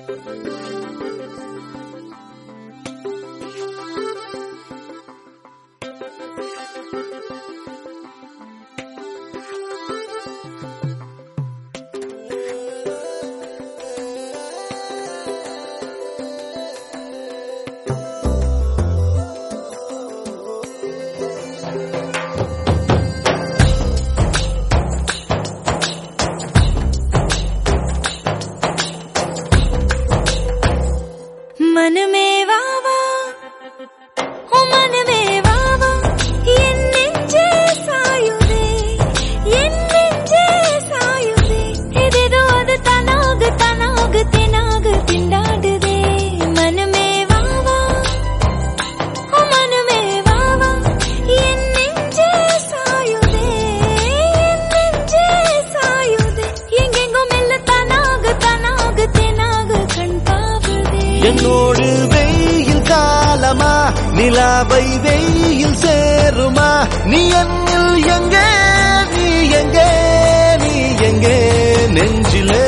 மனமே வா வா ஓ மனமே வா வா என் நெஞ்சே சாயுதே என் நெஞ்சே சாயுதே ஏதேதோ அது தனாகு தனாகு தெனாகு திண்டாடுதே மனமே வா வா ஓ மனமே வா வா என் நெஞ்சே சாயுதே என் நெஞ்சே சாயுதே எங்கெங்கோ மெல்ல தனாகு தனாகு தெனாகு கண் பாவுதே என்னோடு வெயில் காலமா நிலாவை வெயில் சேருமா நீ என்னில் எங்கே நீ எங்கே நீ எங்கே நெஞ்சிலே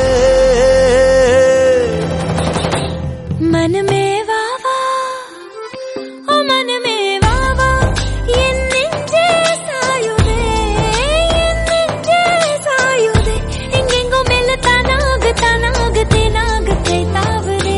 மனமே வா வா ஓ மனமே வா வா என் நெஞ்சே சாயுதே என் நெஞ்சே சாயுதே எங்கெங்கோ மெல்ல தானாக தானாக தேனாக தேத்தாவுதே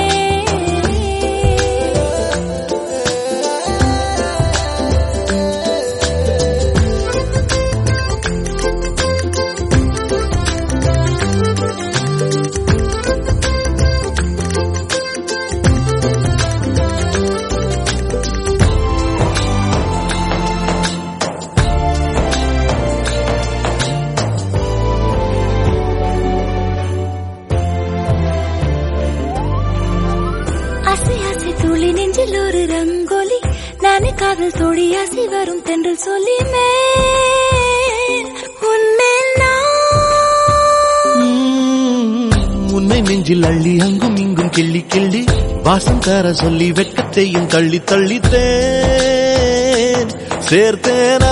ஆசை ஆசை துளி நெஞ்சில் ஒரு ரங்கோலி நானே காதல் தோழி ஆசை வரும் தென்றல் சொல்லி மேல் உன்மேல் நான் உம், உன்னை நெஞ்சில் அள்ளி அங்கும் இங்கும் கிள்ளி கிள்ளி வாசம் தர சொல்லி வெட்கத்தையும் தள்ளி தள்ளித்தேன் சேர்த்தேனா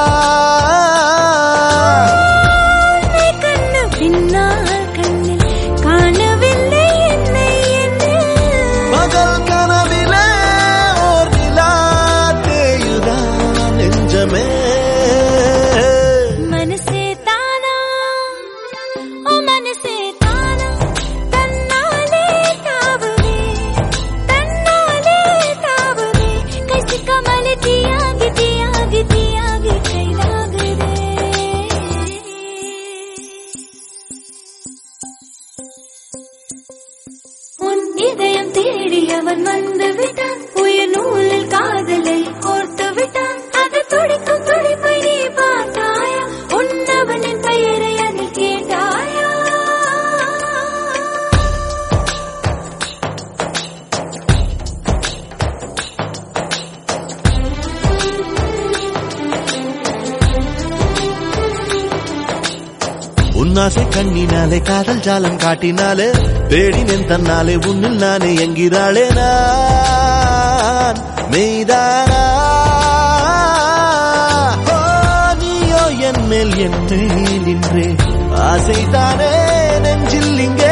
உன்னை கண்ண பின்னால் கண்ணில் காணவில்லை என்னை என்னில் பகல் கனவிலே ஓர் நிலா தேயுதான் நெஞ்சமே மனசே தானா ஓ மனசே தானா தன்னாலே தாவுவே தன்னாலே தாவுவே கை சிக்காமலே தீயாகி தீயாகி தீயாகி கைதாகுதே உன் இதயம் தேடி அவன் வந்து விட்டான் உயிர் நூலில் காதலை கோர்த்து விட்டான் அது துடிக்கும் துடிப்பை நீ பார்த்தாயா உன்னவனின் பெயரை அதில் கேட்டாயா உன்னாசை கண்ணினாலே காதல் ஜாலம் காட்டினாலே தேடினேன் தன்னாலே உன்னில் நானே என்கிறாளே நான் மெய்தானா ஓ, நீயோ என் மேல் என் மேல் இன்றே ஆசைதானே நெஞ்சில் இங்கே